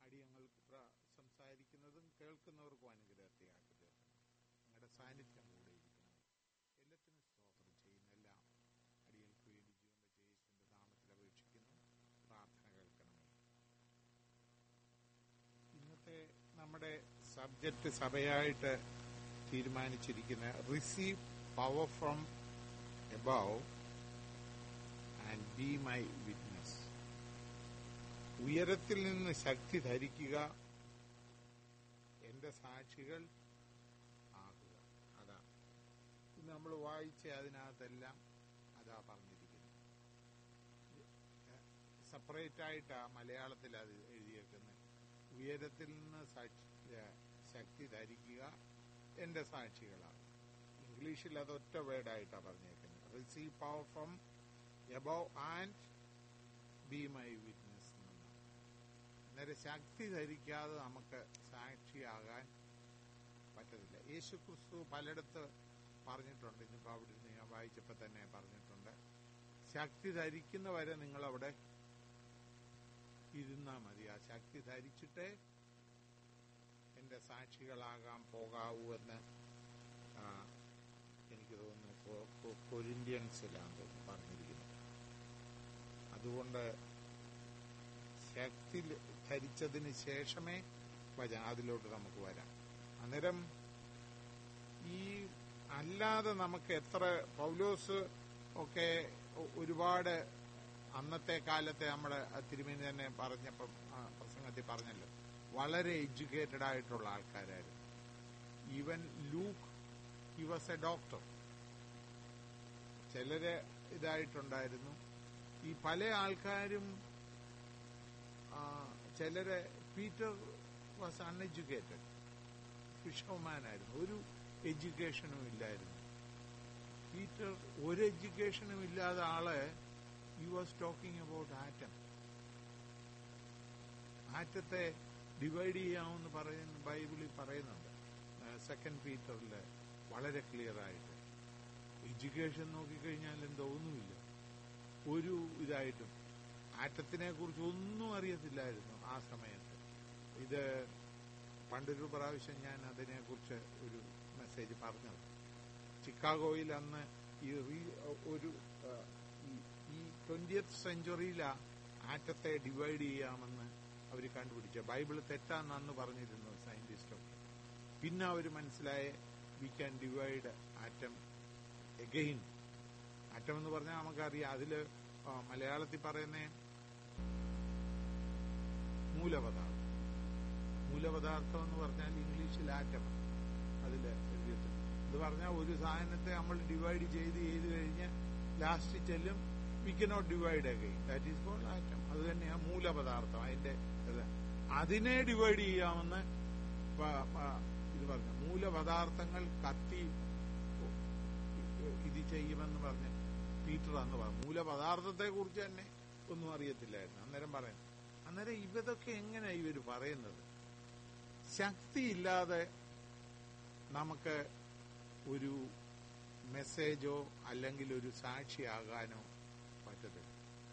അടിയങ്ങൾ പ്ര- സംസാരിക്കുന്നതും കേൾക്കുന്നവർക്കും അനുഗ്രഹത്തെ ആക്കി തീർക്കണം നിങ്ങളുടെ സാന്നിധ്യം കൂടെ ഇരിക്കണം എല്ലാത്തിനും സ്തോത്രം ചെയ്യുന്ന എല്ലാം അടിയങ്ങൾക്ക് വേണ്ടി ജീവൻ വെച്ച യേശുവിന്റെ നാമത്തിൽ അപേക്ഷിക്കുന്നു പ്രാർത്ഥന കേൾക്കണമേ ഇന്നത്തെ നമ്മുടെ സബ്ജക്റ്റ് സഭയായിട്ട് തീരുമാനിച്ചിരിക്കുന്ന receive power from above and be my witness ഉയരത്തിൽ നിന്ന് ശക്തി ധരിക്കുക എന്റെ സാക്ഷികൾ ആകുക അതാ ഇന്ന് നമ്മൾ വായിച്ച അതിനകത്തെല്ലാം അതാ പറഞ്ഞിരിക്കുന്നത് സെപ്പറേറ്റ് ആയിട്ടാ മലയാളത്തിൽ അത് എഴുതിയേക്കുന്നത് ഉയരത്തിൽ നിന്ന് സാക്ഷി ഏഹ് ശക്തി ധരിക്കുക എന്റെ സാക്ഷികളാണ് ഇംഗ്ലീഷിൽ അത് ഒറ്റ വേർഡായിട്ടാ പറഞ്ഞേക്കുന്നത് receive power from above and be my witness എന്നാണ് അന്നേരം ശക്തി ധരിക്കാതെ നമുക്ക് സാക്ഷിയാകാൻ പറ്റത്തില്ല യേശു ക്രിസ്തു പലയിടത്ത് പറഞ്ഞിട്ടുണ്ട് ഇന്നിപ്പോ അവിടെ ഇരുന്ന് ഞാൻ വായിച്ചപ്പോ തന്നെ പറഞ്ഞിട്ടുണ്ട് ശക്തി ധരിക്കുന്നവരെ നിങ്ങൾ അവിടെ ഇരുന്നാ മതി ആ ശക്തി ധരിച്ചിട്ടേ എന്റെ സാക്ഷികളാകാൻ പോകാവൂ എന്ന് ആ, എനിക്ക് തോന്നുന്നു കൊ- കൊ- കൊരിന്ത്യൻസിലാണ് തോന്നുന്നു പറഞ്ഞിരിക്കുന്നത് അതുകൊണ്ട് ശക്തി ല- ധരിച്ചതിന് ശേഷമേ വചന അതിലോട്ട് നമുക്ക് വരാം അന്നേരം ഈ അല്ലാതെ നമുക്ക് എത്ര പൗലോസ് ഒക്കെ ഒ- ഒരുപാട് അന്നത്തെ കാലത്തെ നമ്മുടെ തിരുമേനി തന്നെ പറഞ്ഞപ്പം ആ, പ്രസംഗത്തിൽ പറഞ്ഞല്ലോ വളരെ എഡ്യൂക്കേറ്റഡ് ആയിട്ടുള്ള ആൾക്കാരായിരുന്നു even Luke he was a doctor ചിലര് ഇതായിട്ടുണ്ടായിരുന്നു ഈ പല ആൾക്കാരും ആ, ചിലര് പീറ്റർ വാസ് അൺഎഡ്യൂക്കേറ്റഡ് ഫിഷർമാനായിരുന്നു ഒരു എഡ്യൂക്കേഷനും ഇല്ലായിരുന്നു പീറ്റർ ഒരു എഡ്യൂക്കേഷനും ഇല്ലാതെ ആള് you was talking about atom ആറ്റത്തെ ഡിവൈഡ് ചെയ്യാമെന്ന് പറയുന്ന ബൈബിളിൽ പറയുന്നുണ്ട് സെക്കൻഡ് പീറ്ററിൽ വളരെ ക്ലിയർ ആയിട്ട് എഡ്യൂക്കേഷൻ നോക്കിക്കഴിഞ്ഞാൽ എന്തോ ഒന്നുമില്ല ഒരു ഇതായിട്ടും ആറ്റത്തിനെ കുറിച്ച് ഒന്നും അറിയത്തില്ലായിരുന്നു ആ സമയത്ത് ഇത് പണ്ടൊരു പ്രാവശ്യം ഞാൻ അതിനെക്കുറിച്ച് ഒരു മെസ്സേജ് പറഞ്ഞത് ചിക്കാഗോയിൽ അന്ന് ഈ റീ- ഒരു ആ, ഈ- ഈ ട്വന്റിയത്ത് സെഞ്ചുറിയിലാ ആറ്റത്തെ ഡിവൈഡ് ചെയ്യാമെന്ന് അവർ കണ്ടുപിടിച്ച ബൈബിൾ തെറ്റാന്ന് അന്ന് പറഞ്ഞിരുന്നു സയന്റിസ്റ്റൊക്കെ പിന്നെ അവർ മനസ്സിലായ we can divide atom again atom എന്ന് പറഞ്ഞാൽ നമുക്കറിയാം അതില് ആ, മലയാളത്തിൽ പറയുന്ന മൂലപദാർത്ഥം മൂലപദാർത്ഥം എന്ന് പറഞ്ഞാൽ ഇംഗ്ലീഷിൽ ആറ്റം അതിൽ എഴുതിയിട്ടുണ്ട് ഇത് പറഞ്ഞാൽ ഒരു സാധനത്തെ നമ്മൾ ഡിവൈഡ് ചെയ്ത് ചെയ്ത് കഴിഞ്ഞ് ലാസ്റ്റ് ചെല്ലും we cannot divide again that is called atom അത് തന്നെയാണ് മൂലപദാർത്ഥം അതിന്റെ ഇത് അതിനെ ഡിവൈഡ് ചെയ്യാമെന്ന് പ- പ- ഇത് പറഞ്ഞു മൂലപദാർത്ഥങ്ങൾ കത്തി ഇത് ചെയ്യുമെന്ന് പറഞ്ഞ് പീറ്റർ അന്ന് പറഞ്ഞു മൂലപദാർത്ഥത്തെ കുറിച്ച് തന്നെ ഒന്നും അറിയത്തില്ലായിരുന്നു അന്നേരം പറയുന്നു അന്നേരം ഇവതൊക്കെ എങ്ങനെ ഇവര് പറയുന്നത് ശക്തിയില്ലാതെ നമുക്ക് ഒരു മെസ്സേജോ അല്ലെങ്കിൽ ഒരു സാക്ഷിയാകാനോ പറ്റത്തില്ല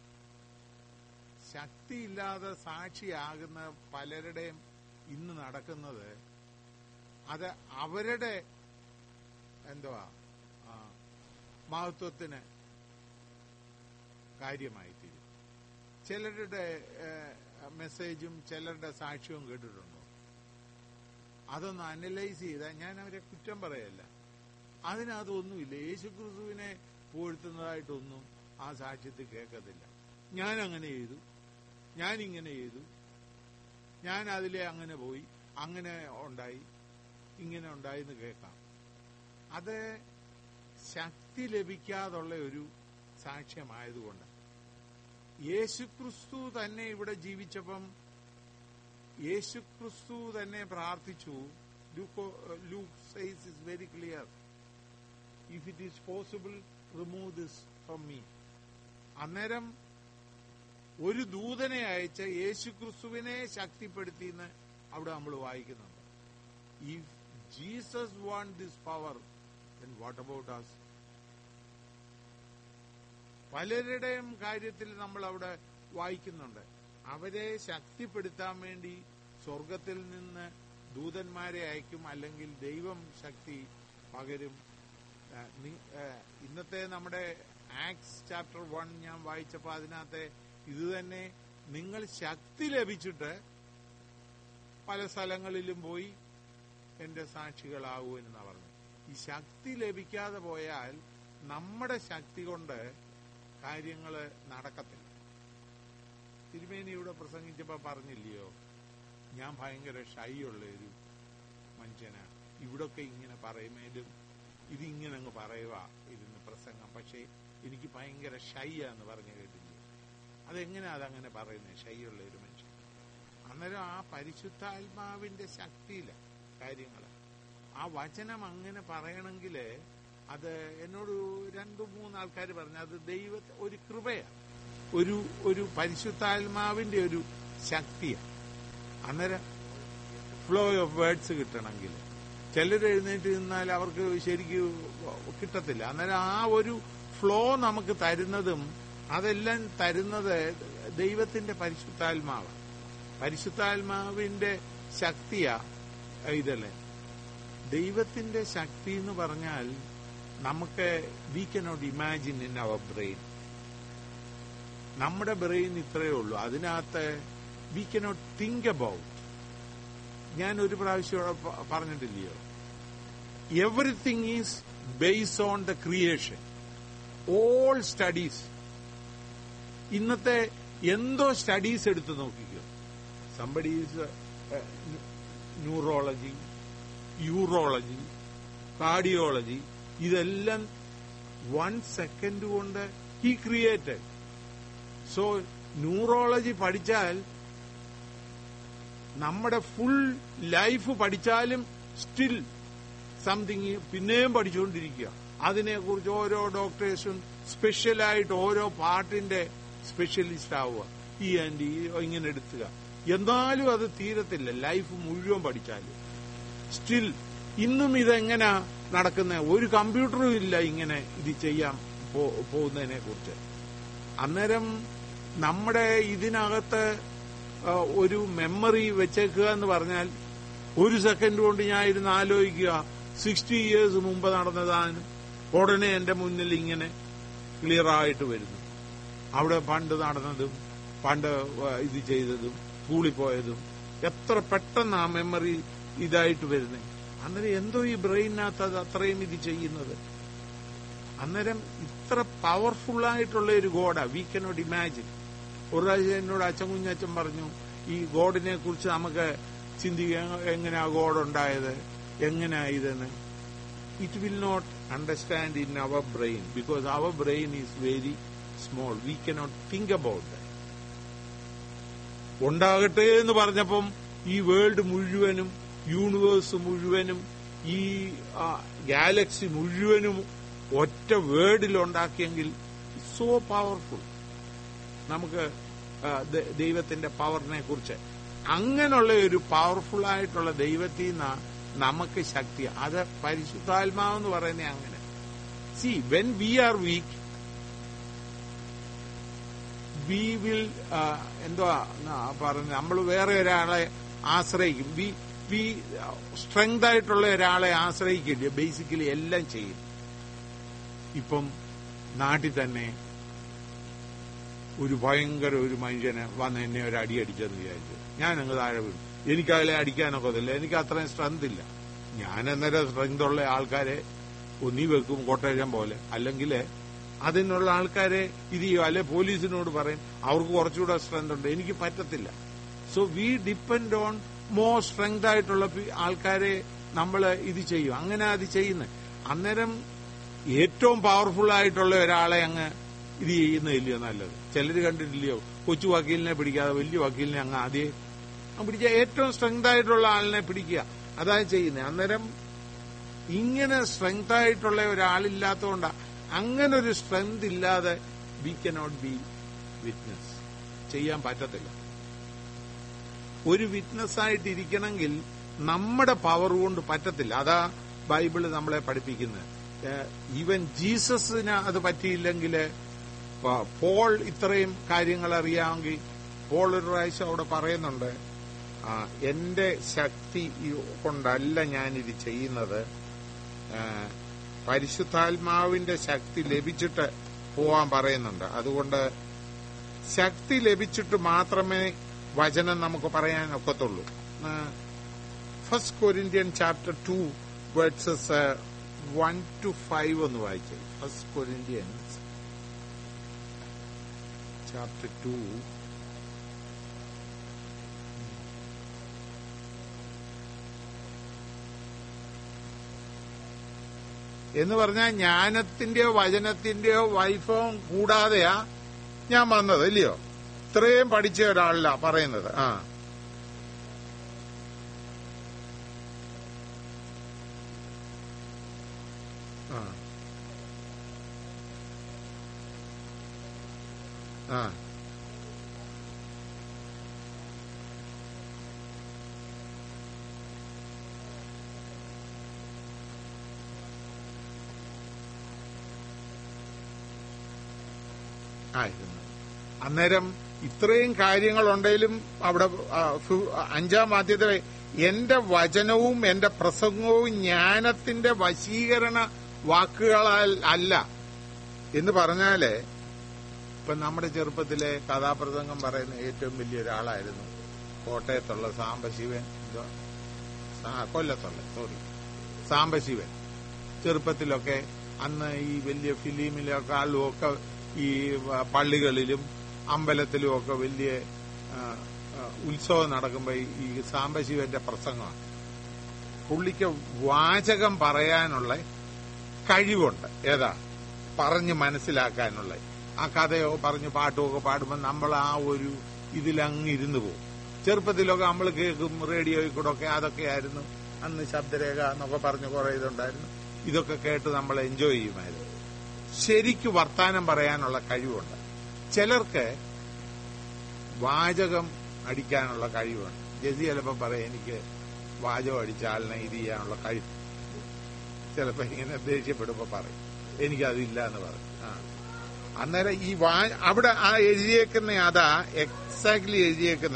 ശക്തിയില്ലാതെ സാക്ഷിയാകുന്ന പലരുടെയും ഇന്ന് നടക്കുന്നത് അത് അവരുടെ എന്തുവാ ആ, മഹത്വത്തിന് കാര്യമായി തീരും ചിലരുടെ ഏഹ്, മെസ്സേജും ചിലരുടെ സാക്ഷ്യവും കേട്ടിട്ടുണ്ടോ അതൊന്ന് അനലൈസ് ചെയ്താൽ ഞാൻ അവരെ കുറ്റം പറയല്ല അതിനകത്തൊന്നുമില്ല യേശുക്രിസ്തുവിനെ പുകഴ്ത്തുന്നതായിട്ടൊന്നും ആ സാക്ഷ്യത്തിൽ കേൾക്കത്തില്ല ഞാൻ അങ്ങനെ ചെയ്തു ഞാൻ ഇങ്ങനെ ചെയ്തു ഞാൻ അതിലെ അങ്ങനെ പോയി അങ്ങനെ ഉണ്ടായി ഇങ്ങനെ ഉണ്ടായി എന്ന് കേൾക്കാം അത് ശക്തി ലഭിക്കാതുള്ള ഒരു സാക്ഷ്യമായതുകൊണ്ട് യേശുക്രിസ്തു തന്നെ ഇവിടെ ജീവിച്ചപ്പം യേശുക്രിസ്തു തന്നെ പ്രാർത്ഥിച്ചു Luke says is very clear if it is possible remove this from me അന്നേരം ഒരു ദൂതനെ അയച്ച യേശുക്രിസ്തുവിനെ ശക്തിപ്പെടുത്തിയെന്ന് അവിടെ നമ്മൾ വായിക്കുന്നുണ്ട് if Jesus want this power what about us പലരുടെയും കാര്യത്തിൽ നമ്മൾ അവിടെ വായിക്കുന്നുണ്ട് അവരെ ശക്തിപ്പെടുത്താൻ വേണ്ടി സ്വർഗത്തിൽ നിന്ന് ദൂതന്മാരെ അയക്കും അല്ലെങ്കിൽ ദൈവം ശക്തി പകരും ആ, നി- ആ, ഇന്നത്തെ നമ്മുടെ ആക്സ് ചാപ്റ്റർ വൺ ഞാൻ വായിച്ചപ്പോൾ അതിനകത്തെ ഇത് തന്നെ നിങ്ങൾ ശക്തി ലഭിച്ചിട്ട് പല സ്ഥലങ്ങളിലും പോയി എന്റെ സാക്ഷികളാകൂ എന്നാ പറഞ്ഞു ഈ ശക്തി ലഭിക്കാതെ പോയാൽ നമ്മുടെ ശക്തി കൊണ്ട് കാര്യങ്ങൾ നടക്കത്തില്ല തിരുമേനി ഇവിടെ പ്രസംഗിച്ചപ്പോ പറഞ്ഞില്ലയോ ഞാൻ ഭയങ്കര ഷൈ ഉള്ള ഒരു മനുഷ്യനാണ് ഇവിടൊക്കെ ഇങ്ങനെ പറയുന്നതിലും ഇതിങ്ങനെ അങ്ങ് പറയുക ഇരുന്ന് പ്രസംഗം പക്ഷേ എനിക്ക് ഭയങ്കര ഷൈ എന്ന് പറഞ്ഞു കേട്ടില്ലേ അതെങ്ങനെയാ അതങ്ങനെ പറയുന്നത് ഷൈ ഉള്ള ഒരു മനുഷ്യൻ അന്നേരം ആ പരിശുദ്ധാത്മാവിന്റെ ശക്തിയില കാര്യങ്ങൾ ആ വചനം അങ്ങനെ പറയണമെങ്കിൽ അത് എന്നോട് രണ്ടു മൂന്ന് ആൾക്കാർ പറഞ്ഞു അത് ദൈവ ഒരു കൃപയാണ് ഒരു ഒരു പരിശുദ്ധാത്മാവിന്റെ ഒരു ശക്തിയാണ് അന്നേരം ഫ്ലോ ഓഫ് വേർഡ്സ് കിട്ടണമെങ്കിൽ ചിലർ എഴുന്നേറ്റ് നിന്നാൽ അവർക്ക് ശരിക്കും കിട്ടത്തില്ല അന്നേരം ആ ഒരു ഫ്ലോ നമുക്ക് തരുന്നതും അതെല്ലാം തരുന്നത് ദൈവത്തിന്റെ പരിശുദ്ധാത്മാവാണ് പരിശുദ്ധാത്മാവിന്റെ ശക്തിയാ ഇതല്ലേ ദൈവത്തിന്റെ ശക്തി എന്ന് പറഞ്ഞാൽ നമുക്ക് we cannot imagine in our brain നമ്മുടെ ബ്രെയിൻ ഇത്രയേ ഉള്ളൂ അതിനകത്ത് വി കനോട്ട് തിങ്ക് അബൌട്ട് ഞാൻ ഒരു പ്രാവശ്യം ഇവിടെ പ- പറഞ്ഞിട്ടില്ലയോ everything is base on the creation all studies ഇന്നത്തെ എന്തോ സ്റ്റഡീസ് എടുത്തു നോക്കിക്കോ സംബഡീസ് ന്യൂറോളജി യൂറോളജി കാർഡിയോളജി ഇതെല്ലാം വൺ സെക്കൻഡ് കൊണ്ട് ഹി ക്രിയേറ്റഡ് സോ ന്യൂറോളജി പഠിച്ചാൽ നമ്മുടെ ഫുൾ ലൈഫ് പഠിച്ചാലും സ്റ്റിൽ സംതിങ് പിന്നെയും പഠിച്ചുകൊണ്ടിരിക്കുക അതിനെക്കുറിച്ച് ഓരോ ഡോക്ടേഴ്സും സ്പെഷ്യലായിട്ട് ഓരോ പാർട്ടിന്റെ സ്പെഷ്യലിസ്റ്റ് ആവുക ഈ ആൻഡ് ഈ ഇങ്ങനെ എടുത്തുക എന്നാലും അത് തീരത്തില്ല ലൈഫ് മുഴുവൻ പഠിച്ചാലും സ്റ്റിൽ ഇന്നും ഇതെങ്ങനെ നടക്കുന്ന ഒരു കമ്പ്യൂട്ടറും ഇല്ല ഇങ്ങനെ ഇത് ചെയ്യാൻ പോകുന്നതിനെ കുറിച്ച് അന്നേരം നമ്മുടെ ഇതിനകത്ത് ആ, ഒരു മെമ്മറി വെച്ചേക്കുക എന്ന് പറഞ്ഞാൽ ഒരു സെക്കൻഡ് കൊണ്ട് ഞാൻ ഇരുന്ന് ആലോചിക്കുക സിക്സ്റ്റി ഇയേഴ്സ് മുമ്പ് നടന്നതാണ് ഉടനെ എന്റെ മുന്നിൽ ഇങ്ങനെ ക്ലിയർ ആയിട്ട് വരുന്നു അവിടെ പണ്ട് നടന്നതും പണ്ട് ആ, ഇത് ചെയ്തതും സ്കൂളിൽ പോയതും എത്ര പെട്ടെന്ന് ആ മെമ്മറി ഇതായിട്ട് വരുന്നത് അന്നേരം എന്തോ ഈ ബ്രെയിനകത്ത് അത് അത്രയും ഇത് ചെയ്യുന്നത് അന്നേരം ഇത്ര പവർഫുൾ ആയിട്ടുള്ള ഒരു ഗോഡാ വി കനോട്ട് ഇമാജിൻ ഒരു പ്രാവശ്യം എന്നോട് അച്ഛൻ കുഞ്ഞച്ചൻ പറഞ്ഞു ഈ ഗോഡിനെ കുറിച്ച് നമുക്ക് ചിന്തിക്കാൻ എങ്ങനെയാ ഗോഡ് ഉണ്ടായത് എങ്ങനെയാ ഇതെന്ന് it will not understand in our brain because our brain is very small we cannot think about that ഉണ്ടാകട്ടെ എന്ന് പറഞ്ഞപ്പം ഈ വേൾഡ് മുഴുവനും യൂണിവേഴ്സ് മുഴുവനും ഈ ഗാലക്സി മുഴുവനും ഒറ്റ വേർഡിൽ ഉണ്ടാക്കിയെങ്കിൽ സോ പവർഫുൾ നമുക്ക് ആ, ദ- ദൈവത്തിന്റെ പവറിനെ കുറിച്ച് അങ്ങനെയുള്ള ഒരു പവർഫുൾ ആയിട്ടുള്ള ദൈവത്തിൽ നിന്ന് നമുക്ക് ശക്തി അത് പരിശുദ്ധാത്മാവെന്ന് പറയുന്നത് അങ്ങനെ see when we are weak we will എന്തുവാ പറഞ്ഞ നമ്മൾ വേറെ ഒരാളെ ആശ്രയിക്കും വി വി സ്ട്രെങ്ത് ആയിട്ടുള്ള ഒരാളെ ആശ്രയിക്കില്ല ബേസിക്കലി എല്ലാം ചെയ്യും ഇപ്പം നാട്ടിൽ തന്നെ ഒരു ഭയങ്കര ഒരു മനുഷ്യന് വന്ന് എന്നെ ഒരു അടി അടിച്ചെന്ന് വിചാരിച്ചു ഞാൻ അങ്ങ് താഴെ വീണു എനിക്ക് അയാളെ അടിക്കാനൊക്കെ ഒന്നുമില്ല എനിക്ക് അത്രയും സ്ട്രെങ്ത് ഇല്ല ഞാൻ അന്നേരം സ്ട്രെങ്ത് ഉള്ള ആൾക്കാരെ ഒന്നി വെക്കും കൊട്ടേഷൻ പോലെ അല്ലെങ്കിൽ അതിനുള്ള ആൾക്കാരെ ഇത് ചെയ്യും അല്ലെ പോലീസിനോട് പറയും അവർക്ക് കുറച്ചുകൂടെ സ്ട്രെങ്ത് ഉണ്ട് എനിക്ക് പറ്റത്തില്ല so we depend on more strength ആയിട്ടുള്ള പി- ആൾക്കാരെ നമ്മൾ ഇത് ചെയ്യും അങ്ങനെ അത് ചെയ്യുന്നത് അന്നേരം ഏറ്റവും പവർഫുൾ ആയിട്ടുള്ള ഒരാളെ അങ്ങ് ഇത് ചെയ്യുന്നില്ലയോ നല്ലത് ചിലർ കണ്ടിട്ടില്ലയോ കൊച്ചു വക്കീലിനെ പിടിക്കാതെ വലിയ വക്കീലിനെ അങ്ങ് ആദ്യം അങ്ങ് പിടിക്കുക ഏറ്റവും സ്ട്രെങ്ത് ആയിട്ടുള്ള ആളിനെ പിടിക്കുക അതാണ് ചെയ്യുന്നത് അന്നേരം ഇങ്ങനെ സ്ട്രെങ്ത് ആയിട്ടുള്ള ഒരാളില്ലാത്തതുകൊണ്ടാ അങ്ങനെ ഒരു സ്ട്രെങ്ത് ഇല്ലാതെ വി കനോട്ട് ബി വിറ്റ്നസ് ചെയ്യാൻ പറ്റത്തില്ല ഒരു വിറ്റ്നസ് ആയിട്ട് ഇരിക്കണമെങ്കിൽ നമ്മുടെ പവർ കൊണ്ട് പറ്റത്തില്ല അതാ ബൈബിള് നമ്മളെ പഠിപ്പിക്കുന്നത് ഈവൻ ജീസസിന് അത് പറ്റിയില്ലെങ്കിൽ പോൾ ഇത്രയും കാര്യങ്ങൾ അറിയാമെങ്കിൽ പോൾ ഒരു പ്രാവശ്യം അവിടെ പറയുന്നുണ്ട് ആ, എന്റെ ശക്തി ഈ- കൊണ്ടല്ല ഞാനിത് ചെയ്യുന്നത് ആ, പരിശുദ്ധാത്മാവിന്റെ ശക്തി ലഭിച്ചിട്ട് പോവാൻ പറയുന്നുണ്ട് അതുകൊണ്ട് ശക്തി ലഭിച്ചിട്ട് മാത്രമേ വചനം നമുക്ക് പറയാൻ ഒക്കത്തുള്ളൂ first Corinthian chapter two verses one two five ഒന്ന് വായിച്ചു ഫസ്റ്റ് കൊരിന്ത്യൻസ് ചാപ്റ്റർ ടു എന്ന് പറഞ്ഞാൽ ജ്ഞാനത്തിന്റെയോ വചനത്തിന്റെയോ വൈഭവം കൂടാതെയാ ഞാൻ വന്നത് ഇല്ലയോ ഇത്രയും പഠിച്ച ഒരാളല്ല പറയുന്നത് ആ ആ ആ ആയിരുന്നു അന്നേരം ഇത്രയും കാര്യങ്ങളുണ്ടെങ്കിലും അവിടെ ആ, ഫു- അഞ്ചാം വാദ്യത്തിലെ എന്റെ വചനവും എന്റെ പ്രസംഗവും ജ്ഞാനത്തിന്റെ വശീകരണ വാക്കുകളാൽ അല്ല എന്ന് പറഞ്ഞാല് ഇപ്പൊ നമ്മുടെ ചെറുപ്പത്തിലെ കഥാപ്രസംഗം പറയുന്ന ഏറ്റവും വലിയ ഒരാളായിരുന്നു കോട്ടയത്തുള്ള സാംബശിവൻ എന്തോ സാ- കൊല്ലത്തുള്ള സോറി സാംബശിവൻ ചെറുപ്പത്തിലൊക്കെ അന്ന് ഈ വലിയ ഫിലിമിലൊക്കെ ആളുമൊക്കെ ഈ വ- പള്ളികളിലും അമ്പലത്തിലും ഒക്കെ വലിയ ആ, ആ, ഉത്സവം നടക്കുമ്പോൾ ഈ സാംബശിവന്റെ പ്രസംഗമാണ് പുള്ളിക്ക് വാചകം പറയാനുള്ള കഴിവുണ്ട് ഏതാ പറഞ്ഞ് മനസ്സിലാക്കാനുള്ള ആ കഥയോ പറഞ്ഞ് പാട്ടോ ഒക്കെ പാടുമ്പോൾ നമ്മൾ ആ ഒരു ഇതിലങ്ങ് ഇരുന്നു പോകും ചെറുപ്പത്തിലൊക്കെ നമ്മൾ കേൾക്കും റേഡിയോയിൽ കൂടെ ഒക്കെ അതൊക്കെയായിരുന്നു അന്ന് ശബ്ദരേഖ എന്നൊക്കെ പറഞ്ഞ് കുറെ ഇതുണ്ടായിരുന്നു ഇതൊക്കെ കേട്ട് നമ്മൾ എൻജോയ് ചെയ്യുമായിരുന്നു ശരിക്ക് വർത്താനം പറയാനുള്ള കഴിവുണ്ട് ചിലർക്ക് വാചകം അടിക്കാനുള്ള കഴിവുണ്ട് ജസി ചിലപ്പോൾ പറയും എനിക്ക് വാചകം അടിച്ച ആളിനെ ഇത് ചെയ്യാനുള്ള കഴിവ് ചിലപ്പോ ഇങ്ങനെ ദേഷ്യപ്പെടുമ്പോ പറയും എനിക്കതില്ല എന്ന് പറയും ആ അന്നേരം ഈ വാ അവിടെ ആ എഴുതിയേക്കുന്ന അതാ എക്സാക്ട്ലി എഴുതിയേക്കുന്ന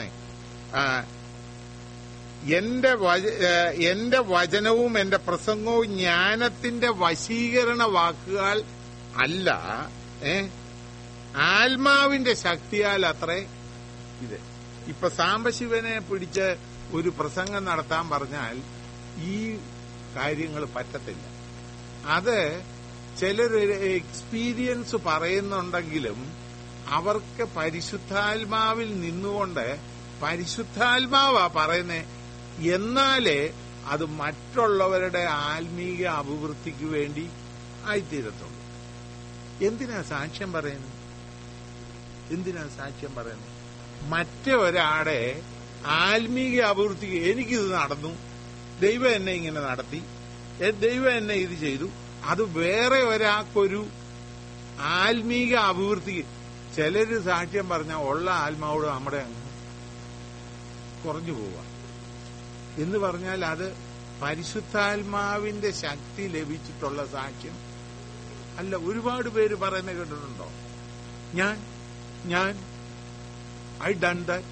എന്റെ വച- ഏ, എന്റെ വചനവും എന്റെ പ്രസംഗവും ജ്ഞാനത്തിന്റെ വശീകരണ വാക്കുകൾ അല്ല ഏ ആത്മാവിന്റെ ശക്തിയാൽ അത്രേ ഇത് ഇപ്പൊ സാംബശിവനെ പിടിച്ച് ഒരു പ്രസംഗം നടത്താൻ പറഞ്ഞാൽ ഈ കാര്യങ്ങൾ പറ്റത്തില്ല അത് ചിലർ എക്സ്പീരിയൻസ് പറയുന്നുണ്ടെങ്കിലും അവർക്ക് പരിശുദ്ധാത്മാവിൽ നിന്നുകൊണ്ട് പരിശുദ്ധാത്മാവാ പറയുന്നേ എന്നാലേ അത് മറ്റുള്ളവരുടെ ആത്മീക അഭിവൃദ്ധിക്ക് വേണ്ടി ആയിത്തീരത്തുള്ളൂ എന്തിനാ സാക്ഷ്യം പറയുന്നത് എന്തിനാ സാക്ഷ്യം പറയുന്നത് മറ്റേ ഒരാടെ ആത്മീക അഭിവൃദ്ധിക്ക് എനിക്കിത് നടന്നു ദൈവം എന്നെ ഇങ്ങനെ നടത്തി എ- ദൈവം എന്നെ ഇത് ചെയ്തു അത് വേറെ ഒരാൾക്കൊരു ആത്മീക അഭിവൃദ്ധിക്ക് ചിലര് സാക്ഷ്യം പറഞ്ഞാൽ ഉള്ള ആത്മാവോട് നമ്മുടെ അങ്ങ് കുറഞ്ഞു പോവുക എന്ന് പറഞ്ഞാൽ അത് പരിശുദ്ധാത്മാവിന്റെ ശക്തി ലഭിച്ചിട്ടുള്ള സാക്ഷ്യം അല്ല ഒരുപാട് പേര് പറയുന്നത് കേട്ടിട്ടുണ്ടോ ഞാൻ ഞാൻ I done that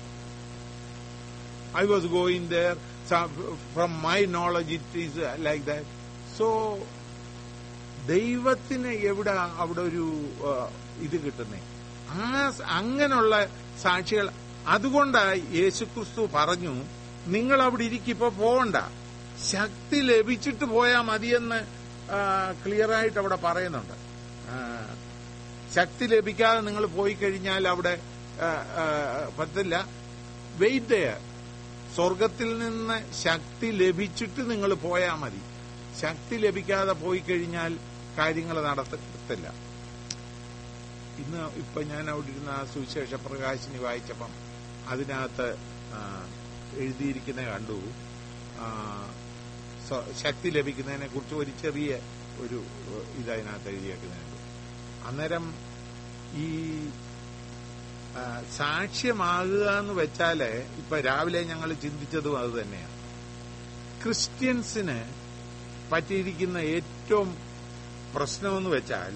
I was going there from my knowledge it is like that so ദൈവത്തിന് എവിടെ അവിടെ ഒരു ആ, ഇത് കിട്ടുന്നേ ആ സ- അങ്ങനെയുള്ള സാക്ഷികൾ അതുകൊണ്ടാണ് യേശുക്രിസ്തു പറഞ്ഞു നിങ്ങൾ അവിടെ ഇരിക്കിപ്പോ പോകണ്ട ശക്തി ലഭിച്ചിട്ട് പോയാൽ മതിയെന്ന് ക്ലിയർ ആയിട്ട് അവിടെ പറയുന്നുണ്ട് ആ, ശക്തി ലഭിക്കാതെ നിങ്ങൾ പോയി കഴിഞ്ഞാൽ അവിടെ ആ, ആ, പറ്റില്ല വെയിറ്റ് സ്വർഗത്തിൽ നിന്ന് ശക്തി ലഭിച്ചിട്ട് നിങ്ങൾ പോയാൽ മതി ശക്തി ലഭിക്കാതെ പോയി കഴിഞ്ഞാൽ കാര്യങ്ങൾ നടത്തത്തില്ല ഇന്ന് ഇപ്പൊ ഞാൻ അവിടെ ഇരുന്ന ആ സുവിശേഷ പ്രകാശിനി വായിച്ചപ്പം അതിനകത്ത് ആ, എഴുതിയിരിക്കുന്ന കണ്ടു ആ, സ്വ- ശക്തി ലഭിക്കുന്നതിനെ കുറിച്ച് ഒരു ചെറിയ ഒരു ഇതതിനകത്ത് എഴുതിയേക്കുന്നത് കണ്ടു അന്നേരം ഈ ആ, സാക്ഷ്യമാകുക എന്ന് വെച്ചാല് ഇപ്പൊ രാവിലെ ഞങ്ങൾ ചിന്തിച്ചതും അത് തന്നെയാണ് ക്രിസ്ത്യൻസിന് പറ്റിയിരിക്കുന്ന ഏറ്റവും പ്രശ്നമെന്ന് വെച്ചാൽ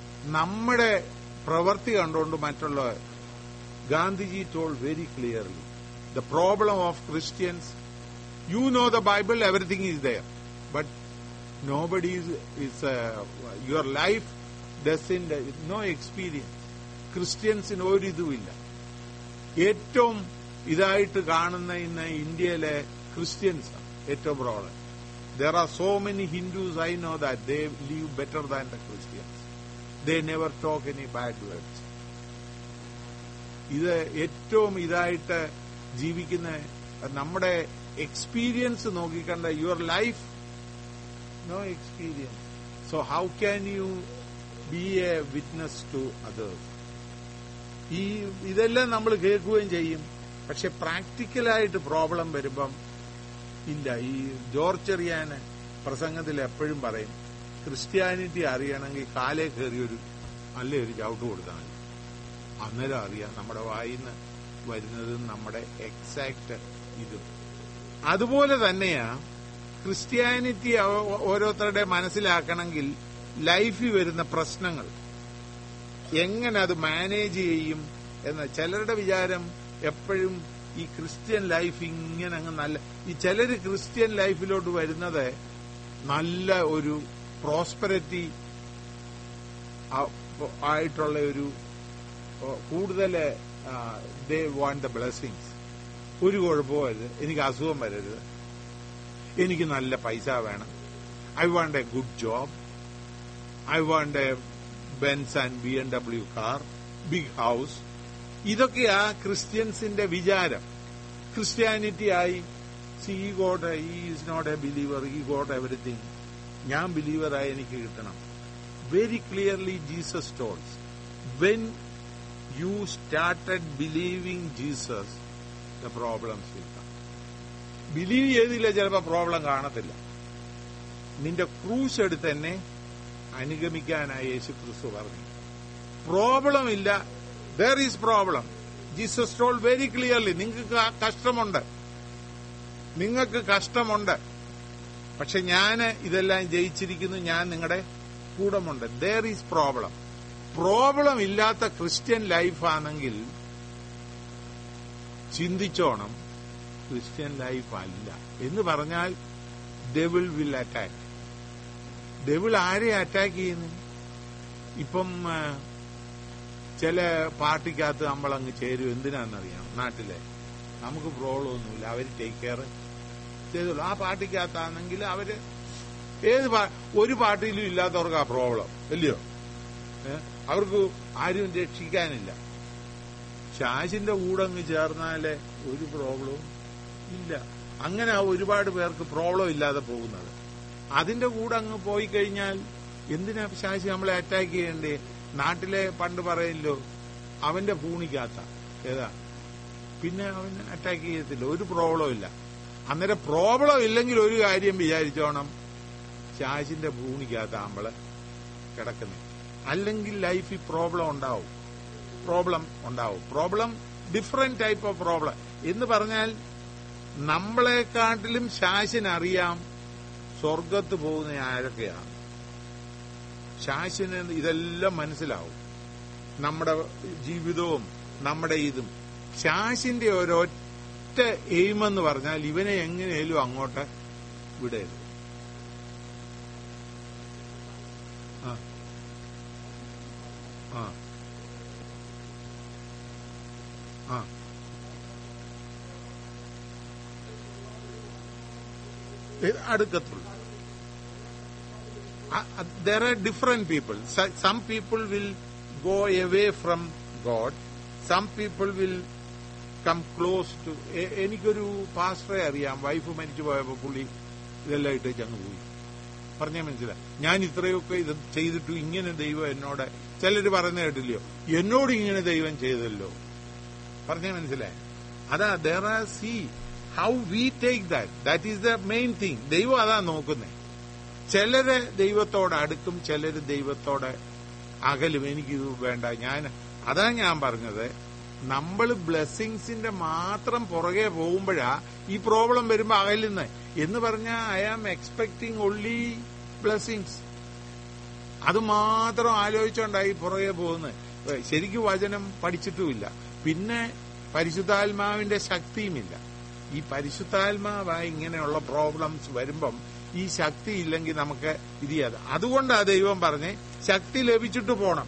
നമ്മുടെ പ്രവൃത്തി കണ്ടുകൊണ്ട് മറ്റുള്ളവർ Gandhiji told very clearly The problem of Christians, you know the Bible, everything is there. But nobody is, is uh, your life doesn't, no experience. ക്രിസ്ത്യൻസിന് ഒരു ഇതുമില്ല ഏറ്റവും ഇതായിട്ട് കാണുന്ന ഇന്ന് ഇന്ത്യയിലെ ക്രിസ്ത്യൻസ് ഏറ്റവും problem there are so many Hindus I know that they live better than the Christians they never talk any bad words ഇത് ഏറ്റവും ഇതായിട്ട് ജീവിക്കുന്ന നമ്മുടെ എക്സ്പീരിയൻസ് നോക്കിക്കണ്ട your life no experience so how can you be a witness to others ഈ ഇതെല്ലാം നമ്മൾ കേൾക്കുകയും ചെയ്യും പക്ഷെ പ്രാക്ടിക്കലായിട്ട് പ്രോബ്ലം വരുമ്പം ഇല്ല ഈ ജോർജ് ചെറിയാന് പ്രസംഗത്തിൽ എപ്പോഴും പറയും ക്രിസ്ത്യാനിറ്റി അറിയണമെങ്കിൽ കാലേ കയറിയൊരു നല്ല ഒരു ചവിട്ട് കൊടുത്താൽ മതി അന്നേരം അറിയാം നമ്മുടെ വായിന്ന് വരുന്നതും നമ്മുടെ എക്സാക്ട് ഇതും അതുപോലെ തന്നെയാ ക്രിസ്ത്യാനിറ്റി ഓരോരുത്തരുടെ മനസ്സിലാക്കണമെങ്കിൽ ലൈഫിൽ വരുന്ന പ്രശ്നങ്ങൾ എങ്ങനെ അത് മാനേജ് ചെയ്യും എന്ന ചിലരുടെ വിചാരം എപ്പോഴും ഈ ക്രിസ്ത്യൻ ലൈഫ് ഇങ്ങനെ അങ്ങ് നല്ല ഈ ചിലര് ക്രിസ്ത്യൻ ലൈഫിലോട്ട് വരുന്നത് നല്ല ഒരു പ്രോസ്പെറിറ്റി ആയിട്ടുള്ള ഒരു കൂടുതൽ ദേ വാണ്ട് ദ ബ്ലെസ്സിങ്സ് ഒരു കുഴപ്പമരുത് എനിക്ക് അസുഖം വരരുത് എനിക്ക് നല്ല പൈസ വേണം I want a good job I want a Benz and B M W car big house ഇതൊക്കെയാ ക്രിസ്ത്യൻസിന്റെ വിചാരം ക്രിസ്ത്യാനിറ്റി ആയി see God he is not a believer he God everything ഞാൻ ബിലീവറായി എനിക്ക് കിട്ടണം very clearly Jesus tells when you started believing Jesus the problems will come believe ചെയ്തില്ല ചിലപ്പോൾ പ്രോബ്ലം കാണത്തില്ല നിന്റെ ക്രൂശ് എടുത്ത് തന്നെ അനുഗമിക്കാനായി യേശു ക്രിസ്തു പറഞ്ഞു പ്രോബ്ലം ഇല്ല there is problem Jesus told very clearly നിങ്ങൾക്ക് കഷ്ടമുണ്ട് നിങ്ങൾക്ക് കഷ്ടമുണ്ട് പക്ഷെ ഞാൻ ഇതെല്ലാം ജയിച്ചിരിക്കുന്നു ഞാൻ നിങ്ങളുടെ കൂടമുണ്ട് ദർ ഈസ് പ്രോബ്ലം പ്രോബ്ലം ഇല്ലാത്ത ക്രിസ്ത്യൻ ലൈഫാണെങ്കിൽ ചിന്തിച്ചോണം ക്രിസ്ത്യൻ ലൈഫ് അല്ല എന്ന് പറഞ്ഞാൽ ഡെവിൾ വിൽ അറ്റാക്ക് ഡെവിൾ ആരെ അറ്റാക്ക് ചെയ്യുന്നു ഇപ്പം ചില പാർട്ടിക്കകത്ത് നമ്മളങ്ങ് ചേരും എന്തിനാണെന്നറിയാം നാട്ടിലെ നമുക്ക് പ്രോബ്ലം ഒന്നുമില്ല അവർ ടേക്ക് കെയർ ചെയ്തോളൂ ആ പാർട്ടിക്കകത്താണെങ്കിൽ അവര് ഏത് ഒരു പാർട്ടിയിലും ഇല്ലാത്തവർക്ക് ആ പ്രോബ്ലം അല്ലയോ അവർക്ക് ആരും രക്ഷിക്കാനില്ല ശാശിന്റെ കൂടെ അങ്ങ് ചേർന്നാലേ ഒരു പ്രോബ്ലവും ഇല്ല അങ്ങനെ ഒരുപാട് പേർക്ക് പ്രോബ്ലം ഇല്ലാതെ പോകുന്നത് അതിന്റെ കൂടെ അങ്ങ് പോയി കഴിഞ്ഞാൽ എന്തിനാ ശാശി നമ്മളെ അറ്റാക്ക് ചെയ്യണ്ടേ നാട്ടിലെ പണ്ട് പറയല്ലോ അവന്റെ പൂണിക്കാത്ത ഏതാ പിന്നെ അവൻ അറ്റാക്ക് ചെയ്യത്തില്ല ഒരു പ്രോബ്ലം ഇല്ല അന്നേരം പ്രോബ്ലം ഇല്ലെങ്കിൽ ഒരു കാര്യം വിചാരിച്ചോണം ശാശിന്റെ ഭൂണിക്കകത്ത് ആമ്പള് കിടക്കുന്നത് അല്ലെങ്കിൽ ലൈഫിൽ പ്രോബ്ലം ഉണ്ടാവും പ്രോബ്ലം ഉണ്ടാവും problem different type of problem എന്ന് പറഞ്ഞാൽ നമ്മളെക്കാട്ടിലും ശാശിനറിയാം സ്വർഗത്ത് പോകുന്ന ആരൊക്കെയാണ് ശാശിന് ഇതെല്ലാം മനസ്സിലാവും നമ്മുടെ ജീവിതവും നമ്മുടെ ഇതും ശാശിന്റെ ഒരൊറ്റ എയിം എന്ന് പറഞ്ഞാൽ ഇവനെ എങ്ങനെയും അങ്ങോട്ട് വിടരുത് ആ ആ ആ അടുക്കത്തുള്ളൂ there are different people. Some people will go away from God. Some people will come close to. എനിക്കൊരു പാസ്റ്ററെ അറിയാം വൈഫ് മരിച്ചു പോയപ്പോ പുള്ളി ഇതെല്ലാം ഇട്ട് ചങ്ങ് പോയി പറഞ്ഞാൽ മനസ്സിലായി ഞാൻ ഇത്രയൊക്കെ ഇത് ചെയ്തിട്ടു ഇങ്ങനെ ദൈവം എന്നോട് ചിലര് പറയുന്ന കേട്ടില്ലയോ എന്നോട് ഇങ്ങനെ ദൈവം ചെയ്തല്ലോ പറഞ്ഞാൽ മനസ്സിലായി അതാ there are see how we take that that is the main thing ദൈവം അതാ നോക്കുന്നത് ചിലര് ദൈവത്തോട് അടുക്കും ചിലര് ദൈവത്തോട് അകലും എനിക്കിത് വേണ്ട ഞാൻ അതാ ഞാൻ പറഞ്ഞത് നമ്മൾ ബ്ലെസ്സിങ്സിന്റെ മാത്രം പുറകെ പോകുമ്പോഴാ ഈ പ്രോബ്ലം വരുമ്പോ അകലുന്ന എന്ന് പറഞ്ഞാൽ I am expecting only blessings അത് മാത്രം ആലോചിച്ചോണ്ടായി പുറകെ പോകുന്നത് ശരിക്കും വചനം പഠിച്ചിട്ടുമില്ല പിന്നെ പരിശുദ്ധാത്മാവിന്റെ ശക്തിയുമില്ല ഈ പരിശുദ്ധാത്മാവായി ഇങ്ങനെയുള്ള പ്രോബ്ലംസ് വരുമ്പം ഈ ശക്തി ഇല്ലെങ്കിൽ നമുക്ക് ഇത് ചെയ്യാതെ അതുകൊണ്ടാ ദൈവം പറഞ്ഞ് ശക്തി ലഭിച്ചിട്ട് പോണം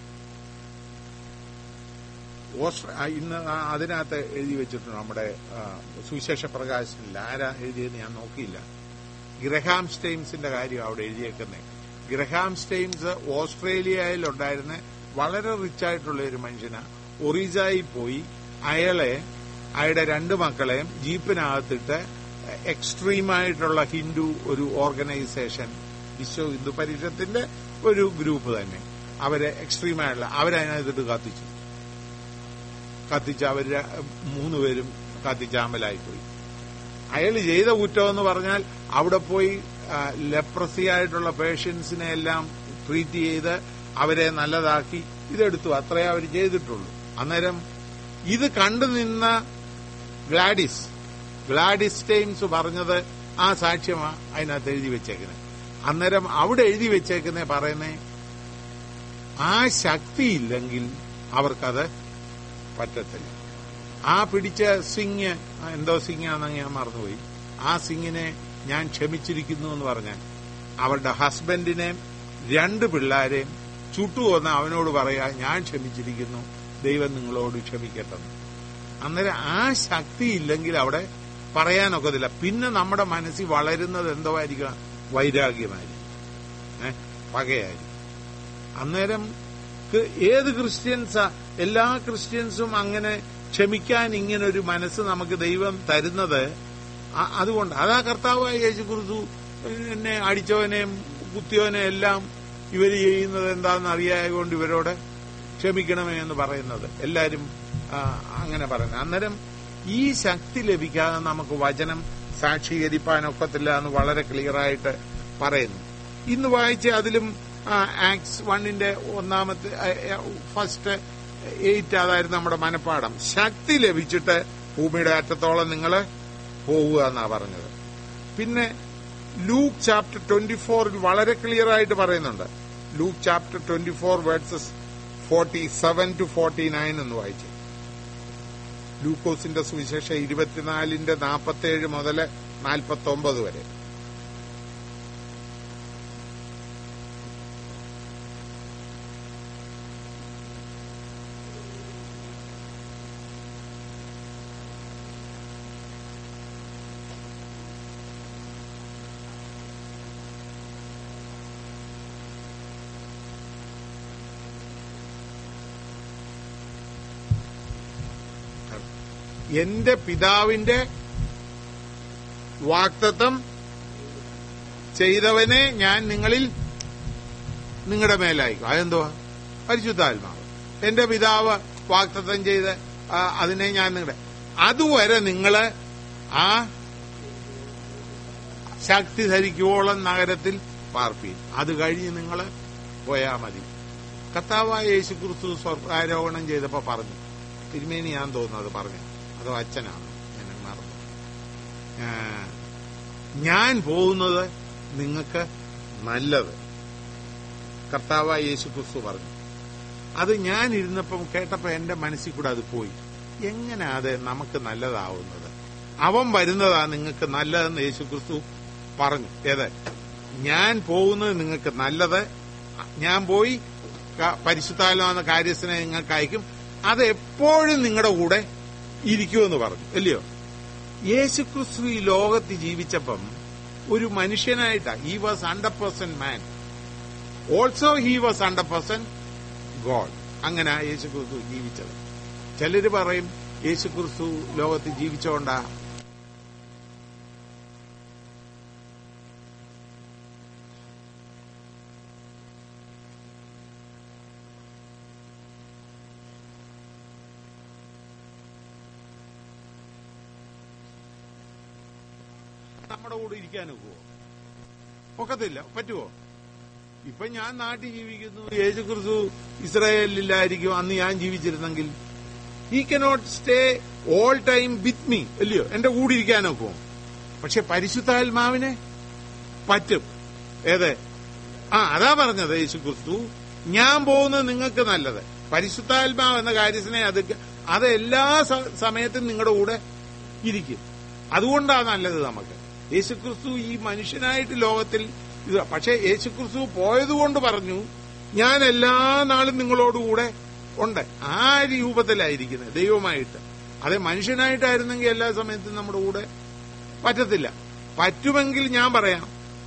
ഓസ്ട്ര- ആ, ഇന്ന് ആ അതിനകത്ത് എഴുതി വെച്ചിട്ടുണ്ട് നമ്മുടെ ആ, സുവിശേഷ പ്രകാശനിൽ ആരാ എഴുതിയെന്ന് ഞാൻ നോക്കിയില്ല ഗ്രഹാം സ്റ്റെയിംസിന്റെ കാര്യം അവിടെ എഴുതിയേക്കുന്നത് ഗ്രഹാം സ്റ്റെയിംസ് ഓസ്ട്രേലിയയിൽ ഉണ്ടായിരുന്ന വളരെ റിച്ച് ആയിട്ടുള്ള ഒരു മനുഷ്യനാ ഒറീസയിൽ പോയി അയാളെ അയാളുടെ രണ്ട് മക്കളെയും ജീപ്പിനകത്തിട്ട് എക്സ്ട്രീമായിട്ടുള്ള ഹിന്ദു ഒരു ഓർഗനൈസേഷൻ വിശ്വ ഹിന്ദു പരിഷത്തിന്റെ ഒരു ഗ്രൂപ്പ് തന്നെ അവരെ എക്സ്ട്രീമായിട്ടുള്ള അവരതിനകത്തിട്ട് കത്തിച്ചു കത്തിച്ച് അവര് മൂന്നുപേരും കത്തിച്ചാമ്പലായി പോയി അയാൾ ചെയ്ത കുറ്റം എന്ന് പറഞ്ഞാൽ അവിടെ പോയി ലെപ്രസി ആയിട്ടുള്ള പേഷ്യൻസിനെ എല്ലാം ട്രീറ്റ് ചെയ്ത് അവരെ നല്ലതാക്കി ഇതെടുത്തു അത്രേ അവർ ചെയ്തിട്ടുള്ളൂ അന്നേരം ഇത് കണ്ടു നിന്ന ഗ്ലാഡിസ് ഗ്ലാഡിസ് ടൈംസ് പറഞ്ഞത് ആ സാക്ഷ്യമാ അതിനകത്ത് എഴുതി വെച്ചേക്കുന്നത് അന്നേരം അവിടെ എഴുതി വെച്ചേക്കുന്നേ പറയുന്നേ ആ ശക്തിയില്ലെങ്കിൽ അവർക്കത് പറ്റത്തില്ല ആ പിടിച്ച സിംഗ് എന്തോ സിംഗാണെന്ന് ഞാൻ മറന്നുപോയി ആ സിംഗിനെ ഞാൻ ക്ഷമിച്ചിരിക്കുന്നു എന്ന് പറഞ്ഞാൽ അവരുടെ ഹസ്ബൻഡിനെ രണ്ട് പിള്ളാരെയും ചുട്ടുകൊന്ന് അവനോട് പറയാ ഞാൻ ക്ഷമിച്ചിരിക്കുന്നു ദൈവം നിങ്ങളോട് ക്ഷമിക്കട്ടെന്ന് അന്നേരം ആ ശക്തി ഇല്ലെങ്കിൽ അവിടെ പറയാനൊക്കത്തില്ല പിന്നെ നമ്മുടെ മനസ്സിൽ വളരുന്നത് എന്തോ ആയിരിക്കണം വൈരാഗ്യമായിരിക്കും ഏഹ് പകയായിരിക്കും അന്നേരം ക്ക് ഏത് ക്രിസ്ത്യൻസാ എല്ലാ ക്രിസ്ത്യൻസും അങ്ങനെ ക്ഷമിക്കാൻ ഇങ്ങനെ ഒരു മനസ്സ് നമുക്ക് ദൈവം തരുന്നത് അ- അതുകൊണ്ട് അതാ കർത്താവായ യേശു ക്രിസ്തു എന്നെ അടിച്ചവനെയും കുത്തിയവനെയും എല്ലാം ഇവർ ചെയ്യുന്നത് എന്താണെന്ന് അറിയായതുകൊണ്ട് ഇവരോട് ക്ഷമിക്കണമേ എന്ന് പറയുന്നത് എല്ലാരും ആ, അങ്ങനെ പറയുന്നത് അന്നേരം ഈ ശക്തി ലഭിക്കാതെ നമുക്ക് വചനം സാക്ഷീകരിപ്പാനൊക്കത്തില്ല എന്ന് വളരെ ക്ലിയറായിട്ട് പറയുന്നു ഇന്ന് വായിച്ച അതിലും ആക്സ് വണ്ണിന്റെ ഒന്നാമത്തെ ഫസ്റ്റ് എയ്റ്റ് അതായിരുന്നു നമ്മുടെ മനപ്പാഠം ശക്തി ലഭിച്ചിട്ട് ഭൂമിയുടെ അറ്റത്തോളം നിങ്ങൾ പോവുക എന്നാ പറഞ്ഞത് പിന്നെ ലൂക്ക് ചാപ്റ്റർ ട്വന്റി ഫോറിൽ വളരെ ക്ലിയർ ആയിട്ട് പറയുന്നുണ്ട് Luke chapter twenty four verses forty seven to forty nine എന്ന് വായിച്ചു ലൂക്കോസിന്റെ സുവിശേഷം ഇരുപത്തിനാലിന്റെ നാൽപ്പത്തേഴ് മുതൽ നാൽപ്പത്തി ഒമ്പത് വരെ എന്റെ പിതാവിന്റെ വാക്തത്വം ചെയ്തവനെ ഞാൻ നിങ്ങളിൽ നിങ്ങളുടെ മേലായിരിക്കും അതെന്തുവാ പരിശുദ്ധാത്മാവ് എന്റെ പിതാവ് വാക്തത്വം ചെയ്ത് ആ, അതിനെ ഞാൻ നിങ്ങളുടെ അതുവരെ നിങ്ങള് ആ ശക്തി ധരിക്കുവോളം നഗരത്തിൽ പാർപ്പീൻ അത് കഴിഞ്ഞ് നിങ്ങൾ പോയാ മതി കർത്താവായ യേശു ക്രിസ്തു സ്വർഗാരോഹണം ചെയ്തപ്പോ പറഞ്ഞു തിരുമേനി ഞാൻ തോന്നുന്നത് പറഞ്ഞു അതോ അച്ഛനാണ് ഞാൻ മറന്നു ആ, ഞാൻ പോകുന്നത് നിങ്ങൾക്ക് നല്ലത് കർത്താവായ യേശു ക്രിസ്തു പറഞ്ഞു അത് ഞാൻ ഇരുന്നപ്പം കേട്ടപ്പോ എന്റെ മനസ്സിൽ കൂടെ അത് പോയി എങ്ങനെ അത് നമുക്ക് നല്ലതാവുന്നത് അവൻ വരുന്നതാ നിങ്ങൾക്ക് നല്ലതെന്ന് യേശു ക്രിസ്തു പറഞ്ഞു ഏത് ഞാൻ പോകുന്നത് നിങ്ങൾക്ക് നല്ലത് ഞാൻ പോയി ക- പരിശുദ്ധാത്മാവെന്ന കാര്യസ്ഥനെ നിങ്ങൾക്ക് അയക്കും അത് എപ്പോഴും നിങ്ങളുടെ കൂടെ ഇരിക്കുമെന്ന് പറഞ്ഞു അല്ലയോ യേശുക്രിസ്തു ഈ ലോകത്ത് ജീവിച്ചപ്പം ഒരു മനുഷ്യനായിട്ടാ he was hundred percent man also he was hundred percent God അങ്ങനെ യേശുക്രിസ്തു ജീവിച്ചത് ചിലര് പറയും യേശുക്രിസ്തു ലോകത്ത് ജീവിച്ചോണ്ടാ നമ്മുടെ കൂടെ ഇരിക്കാൻ ഒക്കുവോ ഒക്കത്തില്ല പറ്റുമോ ഇപ്പൊ ഞാൻ നാട്ടിൽ ജീവിക്കുന്നു യേശു ക്രിസ്തു ഇസ്രായേലിലായിരിക്കും അന്ന് ഞാൻ ജീവിച്ചിരുന്നെങ്കിൽ he cannot stay all time with me അല്ലയോ എന്റെ കൂടെ ഇരിക്കാനൊക്കുമോ പക്ഷെ പരിശുദ്ധാത്മാവിനെ പറ്റും ഏത് ആ അതാ പറഞ്ഞത് യേശു ക്രിസ്തു ഞാൻ പോകുന്നത് നിങ്ങൾക്ക് നല്ലത് പരിശുദ്ധാത്മാവ് എന്ന കാര്യത്തിനെ അത് അത് എല്ലാ സ- സമയത്തും നിങ്ങളുടെ കൂടെ ഇരിക്കും അതുകൊണ്ടാണ് നല്ലത് നമുക്ക് യേശുക്രിസ്തു ഈ മനുഷ്യനായിട്ട് ലോകത്തിൽ ഇത് പക്ഷേ യേശുക്രിസ്തു പോയതുകൊണ്ട് പറഞ്ഞു ഞാൻ എല്ലാ നാളും നിങ്ങളോടുകൂടെ ഉണ്ട് ആ രൂപത്തിലായിരിക്കുന്നത് ദൈവമായിട്ട് അതെ മനുഷ്യനായിട്ടായിരുന്നെങ്കിൽ എല്ലാ സമയത്തും നമ്മുടെ കൂടെ പറ്റത്തില്ല പറ്റുമെങ്കിൽ ഞാൻ പറയാം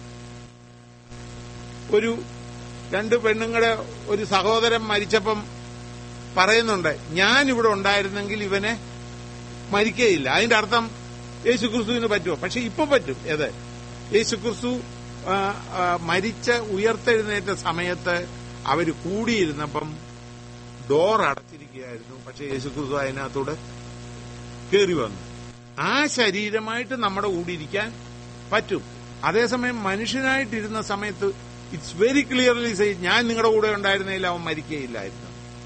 ഒരു രണ്ട് പെണ്ണുങ്ങളുടെ ഒരു സഹോദരൻ മരിച്ചപ്പം പറയുന്നുണ്ട് ഞാൻ ഇവിടെ ഉണ്ടായിരുന്നെങ്കിൽ ഇവനെ മരിക്കുകയില്ല അതിന്റെ അർത്ഥം യേശുക്രിസ്തുവിന് പറ്റുമോ പക്ഷെ ഇപ്പൊ പറ്റും ഏത് യേശുക്രിസ്തു ആ, ആ, മരിച്ച ഉയർത്തെഴുന്നേറ്റ സമയത്ത് അവര് കൂടിയിരുന്നപ്പം ഡോർ അടച്ചിരിക്കുകയായിരുന്നു പക്ഷെ യേശുക്രിസ്തു അതിനകത്തൂടെ കയറി വന്നു ആ ശരീരമായിട്ട് നമ്മുടെ കൂടെ ഇരിക്കാൻ പറ്റും അതേസമയം മനുഷ്യനായിട്ടിരുന്ന സമയത്ത് ഇറ്റ്സ് വെരി ക്ലിയർലി സൈ ഞാൻ നിങ്ങളുടെ കൂടെ ഉണ്ടായിരുന്നെങ്കിൽ അവൻ മരിക്കുകയില്ലായിരുന്നു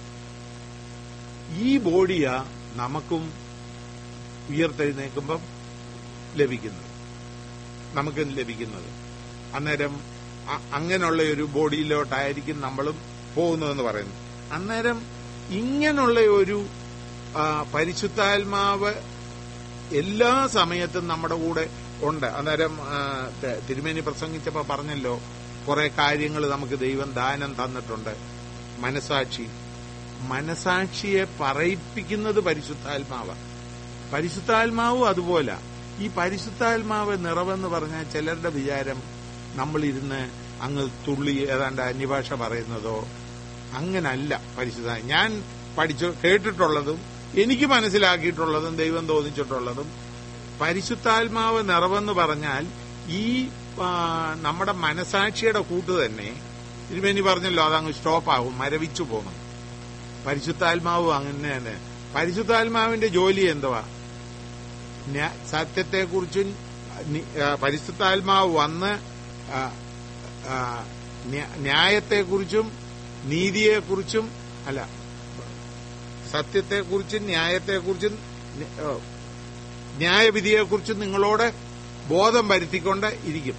ഈ ബോഡിയാ നമുക്കും ഉയർത്തെഴുന്നേൽക്കുമ്പം ലഭിക്കുന്നത് നമുക്ക് ലഭിക്കുന്നത് അന്നേരം അ- അങ്ങനെയുള്ള ഒരു ബോഡിയിലോട്ടായിരിക്കും നമ്മളും പോകുന്നതെന്ന് പറയുന്നു അന്നേരം ഇങ്ങനെയുള്ള ഒരു ആ, പരിശുദ്ധാത്മാവ് എല്ലാ സമയത്തും നമ്മുടെ കൂടെ ഉണ്ട് അന്നേരം ആ, ത- തിരുമേനി പ്രസംഗിച്ചപ്പോ പറഞ്ഞല്ലോ കുറെ കാര്യങ്ങൾ നമുക്ക് ദൈവം ദാനം തന്നിട്ടുണ്ട് മനസാക്ഷി മനസാക്ഷിയെ പറയിപ്പിക്കുന്നത് പരിശുദ്ധാത്മാവാണ് പരിശുദ്ധാത്മാവും അതുപോലെ ഈ പരിശുദ്ധാത്മാവ് നിറവെന്ന് പറഞ്ഞാൽ ചിലരുടെ വിചാരം നമ്മളിരുന്ന് അങ്ങ് തുള്ളി ഏതാണ്ട് അന്യഭാഷ പറയുന്നതോ അങ്ങനല്ല പരിശുദ്ധ ഞാൻ പഠിച്ചു കേട്ടിട്ടുള്ളതും എനിക്ക് മനസ്സിലാക്കിയിട്ടുള്ളതും ദൈവം തോന്നിച്ചിട്ടുള്ളതും പരിശുദ്ധാത്മാവ് നിറവെന്ന് പറഞ്ഞാൽ ഈ ആ, നമ്മുടെ മനസാക്ഷിയുടെ കൂട്ട് തന്നെ തിരുമേനി പറഞ്ഞല്ലോ അതങ്ങ് സ്റ്റോപ്പാകും മരവിച്ചു പോകും പരിശുദ്ധാത്മാവ് അങ്ങനെ തന്നെ പരിശുദ്ധാത്മാവിന്റെ ജോലി എന്തുവാ ന്യാ- സത്യത്തെക്കുറിച്ചും നി- ആ, പരിശുദ്ധാത്മാവ് വന്ന് ആ, ആ, ന്യാ- ന്യായത്തെക്കുറിച്ചും നീതിയെക്കുറിച്ചും അല്ല സത്യത്തെക്കുറിച്ചും ന്യായത്തെക്കുറിച്ചും നി- ആ, ന്യായവിധിയെക്കുറിച്ചും നിങ്ങളോട് ബോധം വരുത്തിക്കൊണ്ട് ഇരിക്കും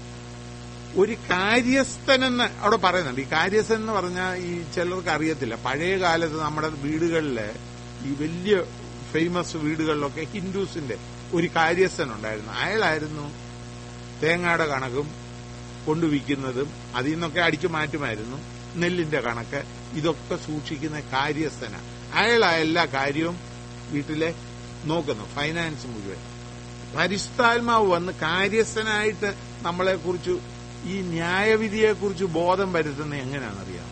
ഒരു കാര്യസ്ഥനെന്ന് അവിടെ പറയുന്നുണ്ട് ഈ കാര്യസ്ഥൻ എന്ന് പറഞ്ഞാൽ ഈ ചിലർക്ക് അറിയത്തില്ല പഴയ കാലത്ത് നമ്മുടെ വീടുകളില് ഈ വലിയ ഫേമസ് വീടുകളിലൊക്കെ ഹിന്ദുസിന്റെ ഒരു കാര്യസ്ഥൻ ഉണ്ടായിരുന്നു അയാളായിരുന്നു തേങ്ങയുടെ കണക്കും കൊണ്ടുവിൽക്കുന്നതും അതിൽ നിന്നൊക്കെ അടിച്ചു മാറ്റുമായിരുന്നു നെല്ലിന്റെ കണക്ക് ഇതൊക്കെ സൂക്ഷിക്കുന്ന കാര്യസ്ഥന അയാളാ എല്ലാ കാര്യവും വീട്ടിലെ നോക്കുന്നു ഫൈനാൻസ് മുഴുവൻ പരിശുദ്ധാത്മാവ് വന്ന് കാര്യസ്ഥനായിട്ട് നമ്മളെ കുറിച്ച് ഈ ന്യായവിധിയെ കുറിച്ച് ബോധം വരുത്തുന്നത് എങ്ങനെയാണെന്നറിയാം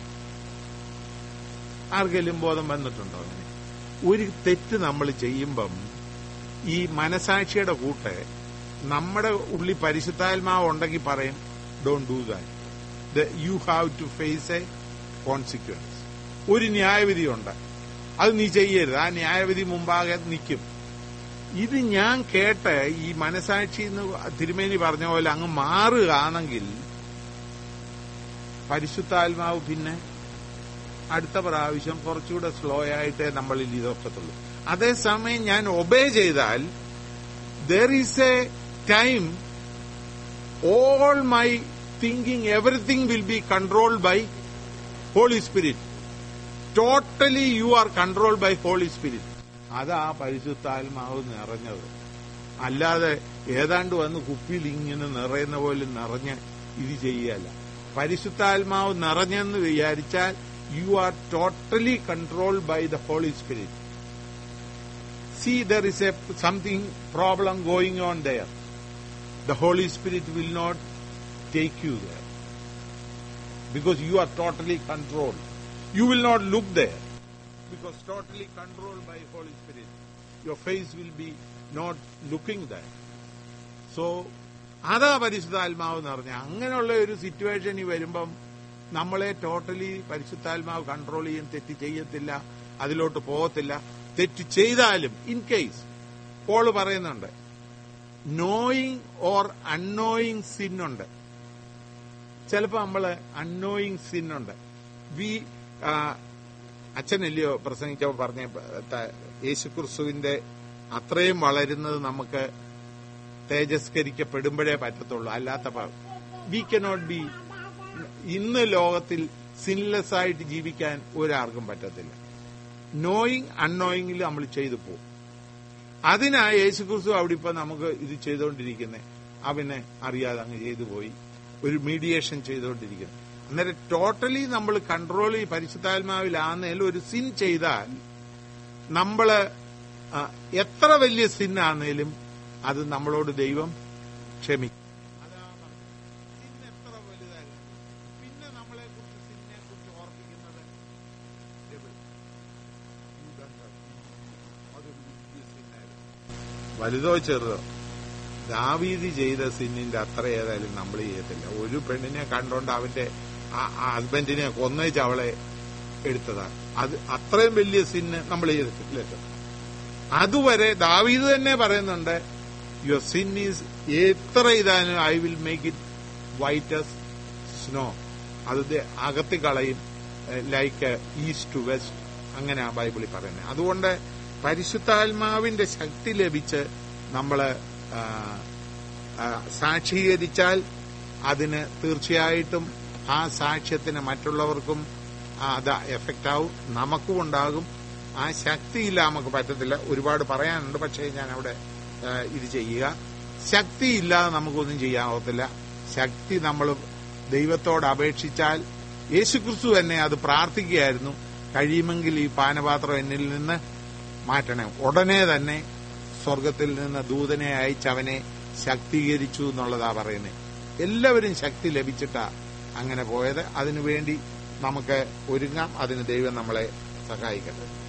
ആർക്കെങ്കിലും ബോധം വന്നിട്ടുണ്ടോ അങ്ങനെ ഒരു തെറ്റ് നമ്മൾ ചെയ്യുമ്പം ഈ മനസാക്ഷിയുടെ കൂട്ട് നമ്മുടെ ഉള്ളിൽ പരിശുദ്ധാത്മാവ് ഉണ്ടെങ്കിൽ പറയും don't do that you have to face a consequence ഒരു ന്യായവിധി ഉണ്ട് അത് നീ ചെയ്യരുത് ആ ന്യായവിധി മുമ്പാകെ നിൽക്കും ഇത് ഞാൻ കേട്ട് ഈ മനസാക്ഷി എന്ന് തിരുമേനി പറഞ്ഞ പോലെ അങ്ങ് മാറുകയാണെങ്കിൽ പരിശുദ്ധാത്മാവ് പിന്നെ അടുത്ത പ്രാവശ്യം കുറച്ചുകൂടെ സ്ലോ ആയിട്ടേ നമ്മളിൽ ഇതൊക്കത്തുള്ളൂ അതേസമയം ഞാൻ ഒബേ ചെയ്താൽ there is a time all my thinking everything will be controlled by Holy Spirit totally you are controlled by Holy Spirit അതാ പരിശുദ്ധാത്മാവ് നിറഞ്ഞത് അല്ലാതെ ഏതാണ്ട് വന്ന് കുപ്പിയിൽ ഇങ്ങനെ നിറയുന്ന പോലെ നിറഞ്ഞ് ഇത് ചെയ്യല്ല പരിശുദ്ധാത്മാവ് നിറഞ്ഞെന്ന് വിചാരിച്ചാൽ you are totally controlled by the Holy Spirit see there is a something problem going on there the Holy Spirit will not take you there because you are totally controlled. You will not look there because totally controlled by Holy Spirit. Your face will be not looking there. So, അതാ പരിശുദ്ധാത്മാവ് എന്ന് പറഞ്ഞ അങ്ങനെയുള്ള ഒരു സിറ്റുവേഷനിൽ വരുമ്പം നമ്മളെ totally പരിശുദ്ധാത്മാവ് കൺട്രോൾ ചെയ്യും തെറ്റ് ചെയ്യത്തില്ല അതിലോട്ട് പോകത്തില്ല തെറ്റ് ചെയ്താലും ഇൻ കേസ് പോള് പറയുന്നുണ്ട് നോയിങ് ഓർ അൺനോയിങ് സിൻ ഉണ്ട് ചിലപ്പോ നമ്മള് അൺനോയിങ് സിൻ ഉണ്ട് വി ആ, അച്ഛനല്ലയോ പ്രസംഗിച്ചപ്പോ പറഞ്ഞ ത- യേശുക്രിസ്തുവിന്റെ അത്രയും വളരുന്നത് നമുക്ക് തേജസ്കരിക്കപ്പെടുമ്പോഴേ പറ്റത്തുള്ളൂ അല്ലാത്ത വി കനോട്ട് ബി ഇന്ന് ലോകത്തിൽ സിൻലെസ് ആയിട്ട് ജീവിക്കാൻ ഒരാൾക്കും പറ്റത്തില്ല നോയിങ് അൺനോയിങ്ങിൽ നമ്മൾ ചെയ്തു പോകും അതിനാ യേശുക്രിസ്തു അവിടെ ഇപ്പൊ നമുക്ക് ഇത് ചെയ്തുകൊണ്ടിരിക്കുന്നത് അവനെ അറിയാതെ അങ്ങ് ചെയ്തു പോയി ഒരു മീഡിയേഷൻ ചെയ്തുകൊണ്ടിരിക്കുന്നത് അന്നേരം ടോട്ടലി നമ്മൾ കൺട്രോൾ ഈ പരിശുദ്ധാത്മാവിലാന്നേൽ ഒരു സിൻ ചെയ്താൽ നമ്മള് ആ, എത്ര വലിയ സിന്നാന്നേലും അത് നമ്മളോട് ദൈവം ക്ഷമിക്കും അതാണ് സിൻ എത്ര വലുതായിരുന്നു പിന്നെ നമ്മളെ കുറിച്ച് സിന്നെ കുറിച്ച് ഓർമ്മിക്കുന്നത് devil. You done that. അതൊരു വലിയ സിന്നായിരുന്നു വലുതോ ചെറുതോ ദാവീദ് ചെയ്ത സിന്നിന്റെ അത്ര ഏതായാലും നമ്മൾ ചെയ്യത്തില്ല ഒരു പെണ്ണിനെ കണ്ടോണ്ട് അവന്റെ ആ- ആ ഹസ്ബൻഡിനെ കൊന്നേച്ച് അവളെ എടുത്തതാണ് അത് അത്രയും വലിയ സിന്ന് നമ്മൾ ചെയ്തിട്ടില്ലല്ലോ അതുവരെ ദാവീദ് തന്നെ പറയുന്നുണ്ട് യുവർ സിൻ ഈസ് എത്ര ഇതാനും I will make it white snow അത് ദേ അകത്തി കളയും ലൈക്ക് ഈസ്റ്റ് ടു വെസ്റ്റ് അങ്ങനെ ആ ബൈബിളിൽ പറയുന്നത് അതുകൊണ്ട് പരിശുദ്ധാത്മാവിന്റെ ശക്തി ലഭിച്ച് നമ്മള് ആ, ആ, സാക്ഷീകരിച്ചാൽ അതിന് തീർച്ചയായിട്ടും ആ സാക്ഷ്യത്തിന് മറ്റുള്ളവർക്കും ആ, അത് എഫക്റ്റ് ആവും നമുക്കും ഉണ്ടാകും ആ ശക്തിയില്ല നമുക്ക് പറ്റത്തില്ല ഒരുപാട് പറയാനുണ്ട് പക്ഷേ ഞാൻ അവിടെ ആ, ഇത് ചെയ്യുക ശക്തിയില്ലാതെ നമുക്കൊന്നും ചെയ്യാനാവത്തില്ല ശക്തി നമ്മൾ ദൈവത്തോട് അപേക്ഷിച്ചാൽ യേശുക്രിസ്തു തന്നെ അത് പ്രാർത്ഥിക്കുകയായിരുന്നു കഴിയുമെങ്കിൽ ഈ പാനപാത്രം എന്നിൽ നിന്ന് മാറ്റണേ ഉടനെ തന്നെ സ്വർഗത്തിൽ നിന്ന് ദൂതനെ അയച്ച് അവനെ ശക്തീകരിച്ചു എന്നുള്ളതാ പറയുന്നത് എല്ലാവരും ശക്തി ലഭിച്ചിട്ടാ അങ്ങനെ പോയത് അതിനുവേണ്ടി നമുക്ക് ഒരുങ്ങാം അതിന് ദൈവം നമ്മളെ സഹായിക്കട്ടെ